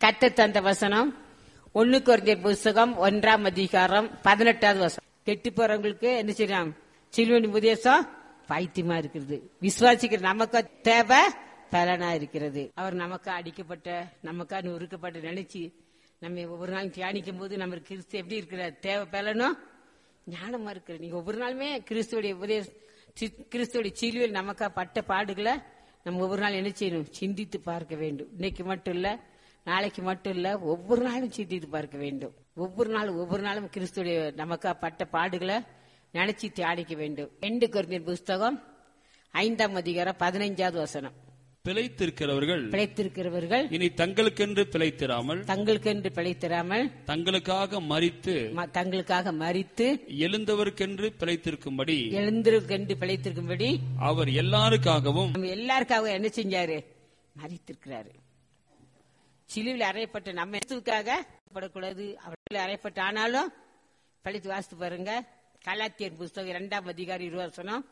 கத்த தந்த வசனம் ஒண்ணு குறைஞ்ச புஸ்தகம் ஒன்றாம் அதிகாரம் பதினெட்டாவது வசனம் கெட்டு போறவங்களுக்கு என்ன செய்யலாம் சிலுவனி உபதேசம் பைத்தியமா இருக்கிறது விசுவாசிக்கிற நமக்கு தேவை பலனா இருக்கிறது அவர் நமக்கு அடிக்கப்பட்ட நமக்கா நொறுக்கப்பட்ட நினைச்சு நம்ம ஒவ்வொரு நாளும் தியானிக்கும் போது நம்ம கிறிஸ்து எப்படி இருக்கிற தேவை பலனும் ஞானமா இருக்கிற நீங்க ஒவ்வொரு நாளுமே கிறிஸ்துவோடைய உபதேச சி- கிறிஸ்துவோடைய சிலுவையில் நமக்கா பட்ட பாடுகளை நம்ம ஒவ்வொரு நாள் என்ன செய்யணும் சிந்தித்து பார்க்க வேண்டும் இன்னைக்கு மட்டும் இல்ல நாளைக்கு மட்டும் இல்ல ஒவ்வொரு நாளும் சிந்தித்து பார்க்க வேண்டும் ஒவ்வொரு நாளும் ஒவ்வொரு நாளும் கிறிஸ்துடைய நமக்கா பட்ட பாடுகளை நினைச்சு தியானிக்க வேண்டும் ரெண்டு குருந்தியர் புஸ்தகம் ஐந்தாம் அதிகாரம் பதினைஞ்சாவது வசனம் பிழைத்திருக்கிறவர்கள் பிழைத்திருக்கிறவர்கள் இனி தங்களுக்கென்று பிழைத்திராமல் தங்களுக்கென்று பிழைத்திராமல் தங்களுக்காக மறித்து ம- தங்களுக்காக மறித்து எழுந்தவருக்கென்று பிழைத்திருக்கும்படி எழுந்திருக்கென்று பிழைத்திருக்கும்படி அவர் எல்லாருக்காகவும் நம்ம எல்லாருக்காக என்ன செஞ்சாரு மறித்திருக்கிறாரு சிலுவில் அறையப்பட்ட நம்ம இயேசுவுக்காக படக்கூடாது அவர்கள் அறையப்பட்ட ஆனாலும் படித்து வாசித்து பாருங்க கலாத்தியர் புஸ்தகம் இரண்டாம் அதிகாரி இருவசனம்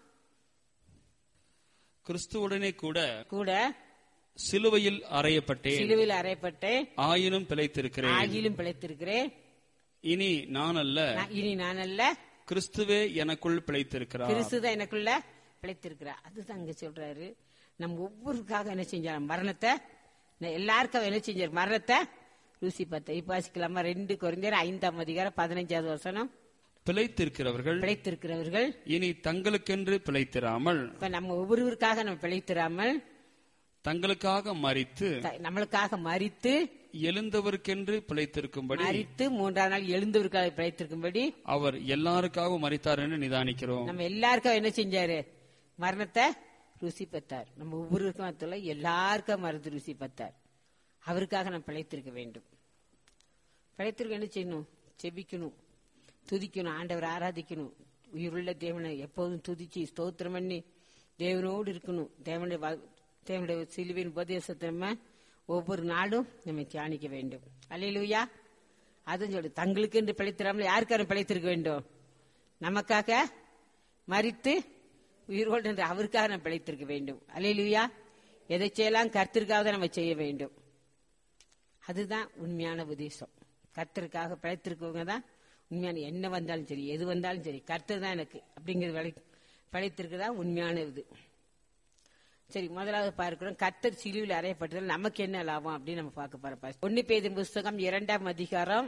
கிறிஸ்துவுடனே கூட கூட சிலுவையில் அறையப்பட்டேன் சிலுவில் அறையப்பட்டு ஆயினும் பிழைத்திருக்கிறேன் ஆகிலும் பிழைத்திருக்கிறேன் இனி நான் அல்ல நான் இனி நான் அல்ல கிறிஸ்துவே எனக்குள் பிழைத்திருக்கிறார் கிறிஸ்துதான் எனக்குள்ள பிழைத்திருக்கிறார் அதுதான் அங்க சொல்றாரு நம்ம ஒவ்வொருக்காக என்ன செஞ்சார் மரணத்தை ந- எல்லாருக்கும் என்ன செஞ்சார் மரணத்தை ருசி பார்த்த இப்ப வாசிக்கலாமா ரெண்டு குறைந்தர் ஐந்தாம் அதிகாரம் பதினைஞ்சாவது வசனம் பிழைத்திருக்கிறவர்கள் பிழைத்திருக்கிறவர்கள் இனி தங்களுக்கென்று பிழைத்திராமல் இப்ப நம்ம ஒவ்வொருவருக்காக நம்ம பிழைத்திராமல் தங்களுக்காக மறித்து த- நம்மளுக்காக மறித்து எழுந்தவருக்கென்று பிழைத்திருக்கும்படி மறித்து மூன்றாம் நாள் எழுந்தவருக்காக பிழைத்திருக்கும்படி அவர் எல்லாருக்காகவும் மறித்தார் என்று நிதானிக்கிறோம் நம்ம எல்லாருக்கும் என்ன செஞ்சாரு மரணத்தை ருசி பார்த்தார் நம்ம ஒவ்வொருவருக்கும் அதுல எல்லாருக்கும் மருந்து ருசி பார்த்தார் அவருக்காக நம்ம பிழைத்திருக்க வேண்டும் பிழைத்திருக்க என்ன செய்யணும் செபிக்கணும் துதிக்கணும் ஆண்டவர் ஆராதிக்கணும் உயிருள்ள தேவனை எப்போதும் துதிச்சு ஸ்தோத்திரம் பண்ணி தேவனோடு இருக்கணும் தேவனுடைய வா- தேவனுடைய சிலுவின் உபதேசத்தை நம்ம ஒவ்வொரு நாளும் நம்ம தியானிக்க வேண்டும் அல்லையிலுயா அதுவும் சொல்லு தங்களுக்கு என்று பிழைத்திராமல் யாருக்காரும் பிழைத்திருக்க வேண்டும் நமக்காக மறித்து உயிரோடு என்று அவருக்காக நம்ம பிழைத்திருக்க வேண்டும் அல்லையிலுயா எதை செய்யலாம் கர்த்தருக்காக நம்ம செய்ய வேண்டும் அதுதான் உண்மையான உபதேசம் கர்த்தருக்காக பிழைத்திருக்கவங்க தான் உண்மையான என்ன வந்தாலும் சரி எது வந்தாலும் சரி கர்த்தர் தான் எனக்கு அப்படிங்கிறது விளை பிழைத்திருக்கிறதா உண்மையான இது சரி முதலாவது பார்க்கிறோம் கர்த்தர் சிலுவில் அறையப்பட்டதில் நமக்கு என்ன லாபம் அப்படின்னு நம்ம பார்க்க போறோம் ஒன்னு பேதின் புஸ்தகம் இரண்டாம் அதிகாரம்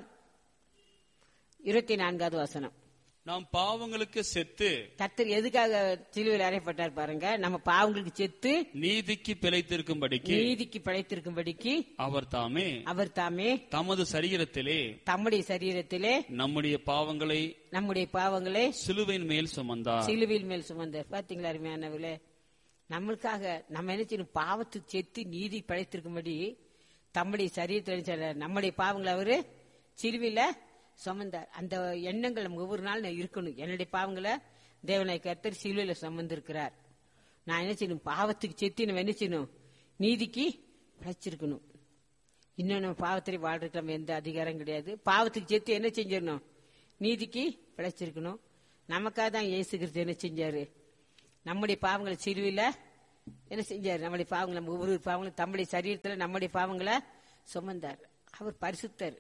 இருபத்தி நான்காவது வசனம் நாம் பாவங்களுக்கு செத்து கர்த்தர் எதுக்காக சிலுவையில் அறையப்பட்டார் பாருங்க நம்ம பாவங்களுக்கு செத்து நீதிக்கு பிழைத்திருக்கும்படிக்கு நீதிக்கு பிழைத்திருக்கும்படிக்கு அவர் தாமே அவர் தாமே தமது சரீரத்திலே தம்முடைய சரீரத்திலே நம்முடைய பாவங்களை நம்முடைய பாவங்களை சிலுவையின் மேல் சுமந்தார் சிலுவையில் மேல் சுமந்தார் பாத்தீங்களா அருமையானவர்களே நம்மளுக்காக நம்ம என்ன செய்யணும் பாவத்துக்கு செத்து நீதி படைத்திருக்கும்படி தம்முடைய சரீரத்தில் என்ன செய்றார்? நம்முடைய பாவங்களை அவரு சிலுவையில சுமந்தார் அந்த எண்ணங்கள் நம்ம ஒவ்வொரு நாள் இருக்கணும் என்னுடைய பாவங்களை தேவனை கர்த்தர் சிலுவையில சுமந்திருக்கிறார் நான் என்ன செய்யணும் பாவத்துக்கு செத்து நம்ம என்ன செய்யணும் நீதிக்கு பிழைச்சிருக்கணும் இன்னும் நம்ம பாவத்திலே வாழ்றதுக்கு நம்ம எந்த அதிகாரம் கிடையாது பாவத்துக்கு செத்து என்ன செஞ்சிடணும் நீதிக்கு பிழைச்சிருக்கணும் நமக்காக தான் இயேசு கிறிஸ்து என்ன செஞ்சாரு நம்முடைய பாவங்களை சிறுவில என்ன செஞ்சாரு நம்முடைய பாவங்களை நம்ம ஒவ்வொரு பாவங்களும் தம்முடைய சரீரத்துல நம்முடைய பாவங்களை சுமந்தார் அவர் பரிசுத்தர்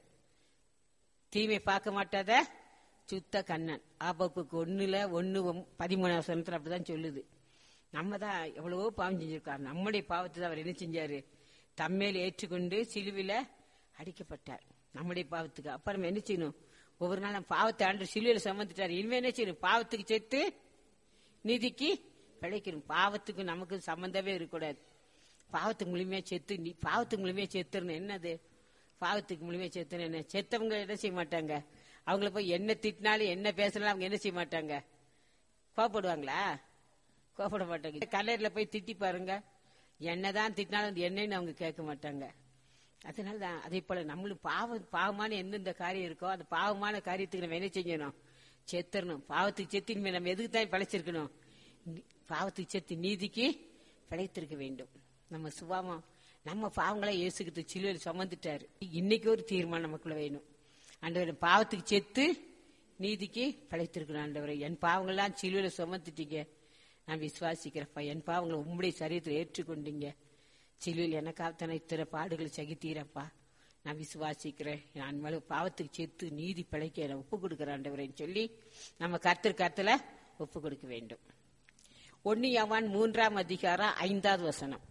தீமை பார்க்க மாட்டாத சுத்த கண்ணன் ஆபப்புக்கு ஒண்ணுல ஒன்னு ஒம்- பதிமூணாவது சனத்துல அப்படிதான் சொல்லுது நம்ம தான் எவ்வளவோ பாவம் செஞ்சிருக்கார் நம்முடைய பாவத்தை தான் அவர் என்ன செஞ்சாரு தம்மேல் ஏற்றுக்கொண்டு சிலுவில அடிக்கப்பட்டார் நம்முடைய பாவத்துக்கு அப்ப நம்ம என்ன செய்யணும் ஒவ்வொரு நாள் நம்ம பாவத்தை ஆண்டு சிலுவையில சுமந்துட்டார் இனிமே என்ன செய்யணும் பாவத்துக்கு செத்து நீதிக்கு பிழைக்கணும் பாவத்துக்கு நமக்கு சம்பந்தமே இருக்கக்கூடாது பாவத்துக்கு முழுமையா செத்து நீ பாவத்துக்கு முழுமையா செத்துறணும் என்னது பாவத்துக்கு முழுமையா செத்துன்னு என்ன செத்தவங்க என்ன செய்ய மாட்டாங்க அவங்கள போய் என்ன திட்டினாலும் என்ன பேசினாலும் அவங்க என்ன செய்ய மாட்டாங்க கோவப்படுவாங்களா கோவப்பட மாட்டாங்க கல்லறையில போய் திட்டி பாருங்க என்னதான் திட்டினாலும் அது என்னன்னு அவங்க கேட்க மாட்டாங்க அதனால தான் அதே போல நம்மளும் பாவம் பாவமான எந்தெந்த காரியம் இருக்கோ அந்த பாவமான காரியத்துக்கு நம்ம என்ன செய்யணும் செத்துறணும் பாவத்துக்கு செத்து இனிமே நம்ம எதுக்கு தான் பிழைச்சிருக்கணும் நி- பாவத்துக்கு செத்து நீதிக்கு பிழைத்திருக்க வேண்டும் நம்ம சுபாவம் நம்ம பாவங்களை இயேசுக்கு சிலுவையில் சுமந்துட்டாரு இன்னைக்கு ஒரு தீர்மானம் நமக்குள்ள வேணும் ஆண்டவர் பாவத்துக்கு செத்து நீதிக்கு பிழைத்திருக்கணும் ஆண்டவரை என் பாவங்கள்லாம் சிலுவையில சுமந்துட்டீங்க நான் விசுவாசிக்கிறப்பா என் பாவங்களை உம்முடைய சரீரத்தில் ஏற்றுக்கொண்டீங்க சிலுவையில் எனக்காக தானே இத்தனை பாடுகள் சகித்தீரப்பா நான் விசுவாசிக்கிறேன் நான் மேல பாவத்துக்கு சேர்த்து நீதி பிழைக்க நான் ஒப்பு கொடுக்கிறேன் ஆண்டவரேன்னு சொல்லி நம்ம கர்த்தர் கருத்துல ஒப்பு கொடுக்க வேண்டும் ஒன்னு யவான் மூன்றாம் அதிகாரம் ஐந்தாவது வசனம்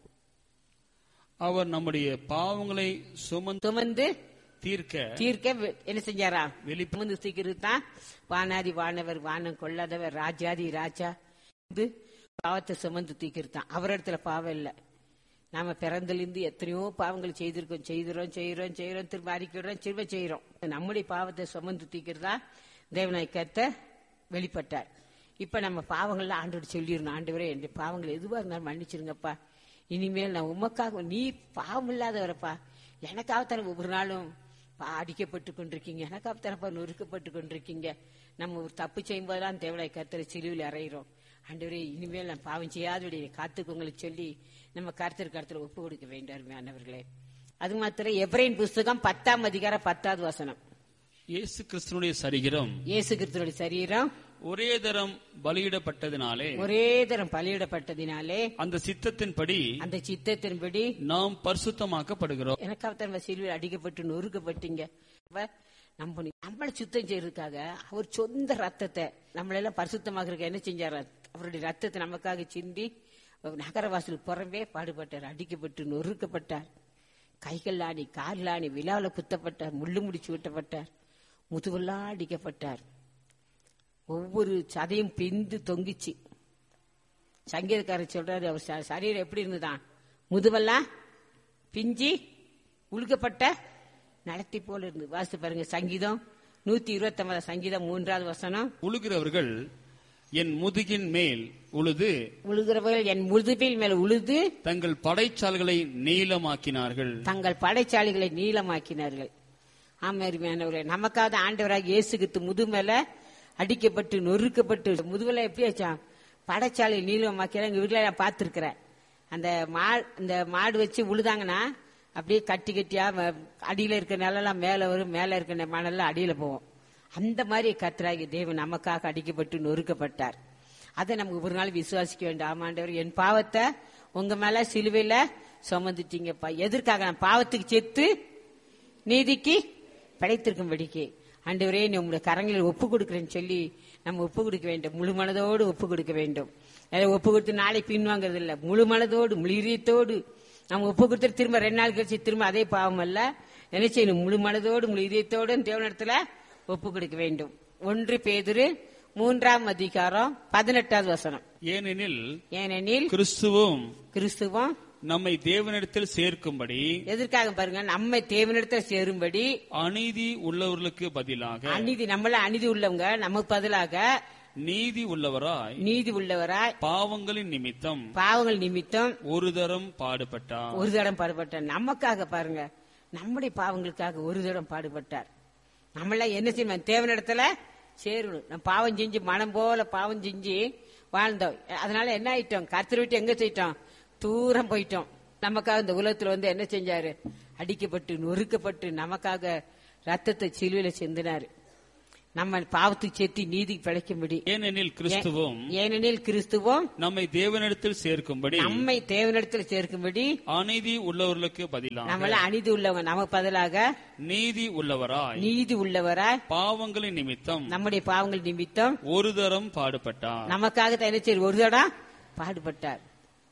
அவர் நம்முடைய பாவங்களை சுமந்து சுமந்து தீர்க்க தீர்க்க வெ- என்ன செஞ்சாரா வெளி- சுமந்து தீர்க்கிறது தான் வானாதி வானவர் வானம் கொள்ளாதவர் ராஜாதி ராஜா இது பாவத்தை சுமந்து தீர்க்கிறது தான் அவரிடத்துல பாவம் இல்லை நாம பிறந்திலிருந்து எத்தனையோ பாவங்கள் செய்திருக்கோம் செய்கிறோம் செய்கிறோம் செய்கிறோம் திரும்ப அறிக்கிறோம் திரும்ப செய்கிறோம் நம்முடைய பாவத்தை சுமந்து தீர்க்கிறதா தேவனாய் கர்த்த வெளிப்பட்டார் இப்ப நம்ம பாவங்கள்ல ஆண்டோடு சொல்லிடணும் ஆண்டவரே என் பாவங்கள் எதுவா இருந்தாலும் மன்னிச்சிருங்கப்பா இனிமேல் நான் உமக்காக நீ பாவம் இல்லாதவரப்பா எனக்காகத்தான ஒவ்வொரு நாளும் பா- அடிக்கப்பட்டு கொண்டிருக்கீங்க எனக்காகத்தானப்பா நொறுக்கப்பட்டு கொண்டிருக்கீங்க நம்ம ஒரு தப்பு செய்யும் போதெல்லாம் தேவனாய் கர்த்தரை சிலுவில் அறையிறோம் ஆண்டவரே இனிமேல் நான் பாவம் செய்யாதபடி காத்துக்கோங்களுக்கு சொல்லி நம்ம கர்த்தர் கருத்துல ஒப்பு கொடுக்க வேண்டும் அருமையானவர்களே அது மாத்திரம் எப்ரைன் புஸ்தகம் பத்தாம் அதிகாரம் பத்தாவது வசனம் இயேசு கிறிஸ்துனுடைய சரீரம் இயேசு கிறிஸ்துவோட சரீரம் ஒரே தரம் பலியிடப்பட்டதினாலே ஒரே தரம் பலியிடப்பட்டதினாலே அந்த சித்தத்தின்படி அந்த சித்தத்தின்படி நாம் பரிசுத்தமாக்கப்படுகிறோம் எனக்காக சிலுவையில் அடிக்கப்பட்டு நொறுக்கப்பட்டீங்க அப்ப நம்ம நம்மளை சுத்தம் செய்யறதுக்காக அவர் சொந்த ரத்தத்தை நம்மளெல்லாம் பரிசுத்தமாக்குறதுக்கு என்ன செஞ்சார் அவருடைய ரத்தத்தை நமக்காக சிந்தி நகரவாசல் புறம்பே பாடுபட்டார் அடிக்கப்பட்டு நொறுக்கப்பட்டார் கைகள் ஆணி கால் ஆணி விழாவில் குத்தப்பட்டார் முள்ளு முடிச்சு விட்டப்பட்டார் முதுவெல்லாம் அடிக்கப்பட்டார் ஒவ்வொரு சதையும் பிந்து தொங்கிச்சு சங்கீதக்காரர் சொல்றாரு அவர் ச- சரீரம் எப்படி இருந்துதான் முதுவெல்லாம் பிஞ்சி உழுக்கப்பட்ட நடத்தி போல இருந்து வாசித்து பாருங்க சங்கீதம் நூத்தி இருபத்தி சங்கீதம் மூன்றாவது வசனம் உழுகிறவர்கள் என் முதுகின் மேல் உழுது உழுகிறவர்கள் என் முதுபில் மேல் உழுது தங்கள் படைச்சால்களை நீளமாக்கினார்கள் தங்கள் படைச்சாலிகளை நீளமாக்கினார்கள் ஆமாருமையானவரே நமக்காவது ஆண்டவராக இயேசுகித்து முது மேல அடிக்கப்பட்டு நொறுக்கப்பட்டு முதுகுல எப்படி வச்சான் படைச்சாலை நீளமாக்கிற எங்க வீட்டுல நான் பார்த்திருக்கிறேன் அந்த மா இந்த மாடு வச்சு உழுதாங்கன்னா அப்படியே கட்டி கட்டியா வ- அடியில இருக்க நிலெல்லாம் மேல வரும் மேல இருக்க மணல்லாம் அடியில போவோம் அந்த மாதிரி கர்த்தராகி தேவன் நமக்காக அடிக்கப்பட்டு நொறுக்கப்பட்டார் அதை நம்ம ஒரு நாள் விசுவாசிக்க வேண்டும் ஆமாண்டவர் என் பாவத்தை உங்க மேல சிலுவையில சுமந்துட்டீங்கப்பா எதற்காக நான் பாவத்துக்கு செத்து நீதிக்கு படைத்திருக்கும்படிக்கு ஆண்டவரே நீ உங்களுடைய கரங்களில் ஒப்பு கொடுக்கிறேன்னு சொல்லி நம்ம ஒப்பு கொடுக்க வேண்டும் முழு மனதோடு ஒப்பு கொடுக்க வேண்டும் அதை ஒப்பு கொடுத்து நாளை பின்வாங்கிறது இல்ல முழு மனதோடு முழு இதயத்தோடு நம்ம ஒப்பு கொடுத்துட்டு திரும்ப ரெண்டு நாள் கழிச்சு திரும்ப அதே பாவம் அல்ல என்ன செய்யணும் முழு மனதோடு முழு இதயத்தோடு தேவனிடத்துல ஒப்பு கொடுக்க வேண்டும் ஒன்று பேதுரு மூன்றாம் அதிகாரம் பதினெட்டாவது வசனம் ஏனெனில் ஏனெனில் கிறிஸ்துவும் கிறிஸ்துவம் நம்மை தேவனிடத்தில் சேர்க்கும்படி எதற்காக பாருங்க நம்மை தேவனிடத்தில் சேரும்படி அநீதி உள்ளவர்களுக்கு பதிலாக அநீதி நம்மள அநீதி உள்ளவங்க நமக்கு பதிலாக நீதி உள்ளவராய் நீதி உள்ளவராய் பாவங்களின் நிமித்தம் பாவங்கள் நிமித்தம் ஒரு தரம் பாடுபட்டார் ஒரு தடம் பாடுபட்டார் நமக்காக பாருங்க நம்முடைய பாவங்களுக்காக ஒரு தடம் பாடுபட்டார் நம்மள என்ன செய்யணும் தேவனிடத்துல சேரணும் நம்ம பாவம் செஞ்சு மனம் போல பாவம் செஞ்சு வாழ்ந்தோம் அதனால என்ன ஆயிட்டோம் கருத்து விட்டு எங்க போயிட்டோம் தூரம் போயிட்டோம் நமக்காக இந்த உலகத்துல வந்து என்ன செஞ்சாரு அடிக்கப்பட்டு நொறுக்கப்பட்டு நமக்காக ரத்தத்தை சிலுவையில சிந்தினாரு நம்ம பாவத்துக்கு சேர்த்து நீதி பிழைக்கும்படி ஏனெனில் கிறிஸ்துவும் ஏனெனில் கிறிஸ்துவும் நம்மை தேவனிடத்தில் சேர்க்கும்படி நம்மை தேவனிடத்தில் சேர்க்கும்படி அநீதி உள்ளவர்களுக்கு பதிலாக நம்மள அநீதி உள்ளவங்க நமக்கு பதிலாக நீதி உள்ளவராய் நீதி உள்ளவராய் பாவங்களின் நிமித்தம் நம்முடைய பாவங்கள் நிமித்தம் ஒரு தரம் பாடுபட்டார் நமக்காக தான் என்ன செய்ய ஒரு தடா பாடுபட்டார்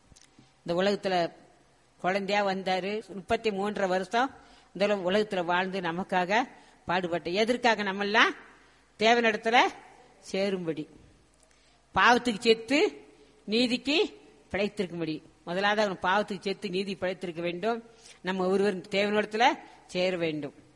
இந்த உலகத்துல குழந்தையா வந்தாரு முப்பத்தி மூன்றரை வருஷம் இந்த உல- உலகத்துல வாழ்ந்து நமக்காக பாடுபட்டார் எதற்காக நம்மெல்லாம் தேவனிடத்துல சேரும்படி பாவத்துக்கு செத்து நீதிக்கு பிழைத்திருக்கும்படி முதலாவது அவன் பாவத்துக்கு செத்து நீதி பிழைத்திருக்க வேண்டும் நம்ம ஒருவர் தேவனிடத்துல சேர வேண்டும்